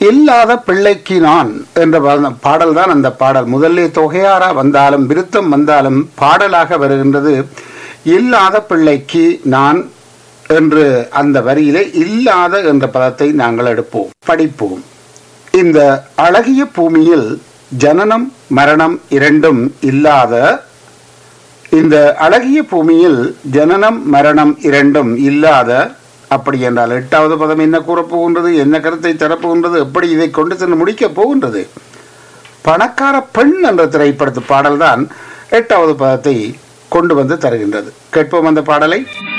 இல்லாத பிள்ளைக்கு நான் என்ற பாடல் தான் அந்த பாடல் முதல்ல தொகையாரா வந்தாலும் விருத்தம் வந்தாலும் பாடலாக வருகின்றது இல்லாத பிள்ளைக்கு நான் என்று அந்த வரியிலே இல்லாத என்ற பதத்தை நாங்கள் எடுப்போம் படிப்போம் இந்த அழகிய பூமியில் ஜனனம் மரணம் இரண்டும் இல்லாத இந்த அழகிய பூமியில் ஜனனம் மரணம் இரண்டும் இல்லாத அப்படி என்றால் எட்டாவது பதம் என்ன கூறப்போகின்றது என்ன கருத்தை தரப்போகின்றது எப்படி இதை கொண்டு சென்று முடிக்கப் போகின்றது பணக்கார பெண் என்ற திரைப்படத்து பாடல்தான் எட்டாவது பதத்தை கொண்டு வந்து தருகின்றது கேட்போம் அந்த பாடலை